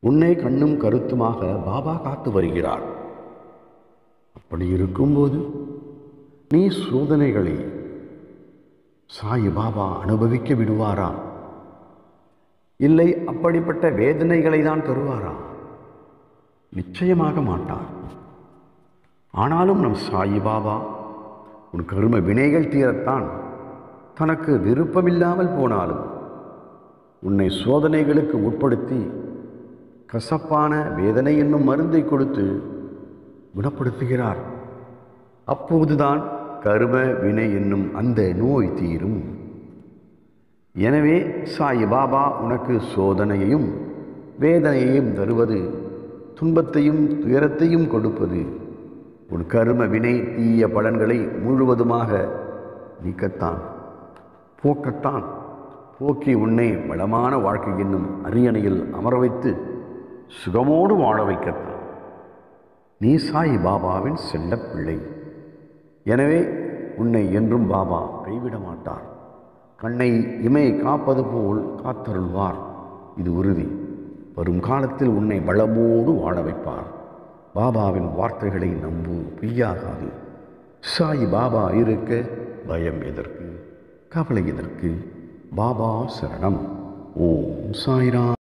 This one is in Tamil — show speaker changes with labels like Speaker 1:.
Speaker 1: உன்னை கண்ணும் கருத்துமாக பாபா காத்து வருகிறார் அப்படி இருக்கும்போது நீ சோதனைகளை சாய் பாபா அனுபவிக்க விடுவாரா இல்லை அப்படிப்பட்ட வேதனைகளை தான் தருவாரா நிச்சயமாக மாட்டார் ஆனாலும் நம் சாயி பாபா உன் கரும வினைகள் தீரத்தான் தனக்கு விருப்பமில்லாமல் போனாலும் உன்னை சோதனைகளுக்கு உட்படுத்தி கசப்பான வேதனை என்னும் மருந்தை கொடுத்து குணப்படுத்துகிறார் அப்போதுதான் கரும வினை என்னும் அந்த நோய் தீரும் எனவே சாய் பாபா உனக்கு சோதனையையும் வேதனையையும் தருவது துன்பத்தையும் துயரத்தையும் கொடுப்பது உன் கரும வினை தீய பலன்களை முழுவதுமாக நீக்கத்தான் போக்கத்தான் போக்கி உன்னை வளமான வாழ்க்கை என்னும் அரியணையில் அமர வைத்து சுகமோடு வாழ வைக்கத்தான் நீ சாய் பாபாவின் செல்லப் பிள்ளை எனவே உன்னை என்றும் பாபா கைவிட மாட்டார் கண்ணை இமை காப்பது போல் காத்தருள்வார் இது உறுதி வரும் காலத்தில் உன்னை வளமோடு வாழ வைப்பார் பாபாவின் வார்த்தைகளை நம்பு பொய்யாகாது சாய் பாபா இருக்க பயம் எதற்கு கவலை எதற்கு பாபா சரணம் ஓம் சாய்ராம்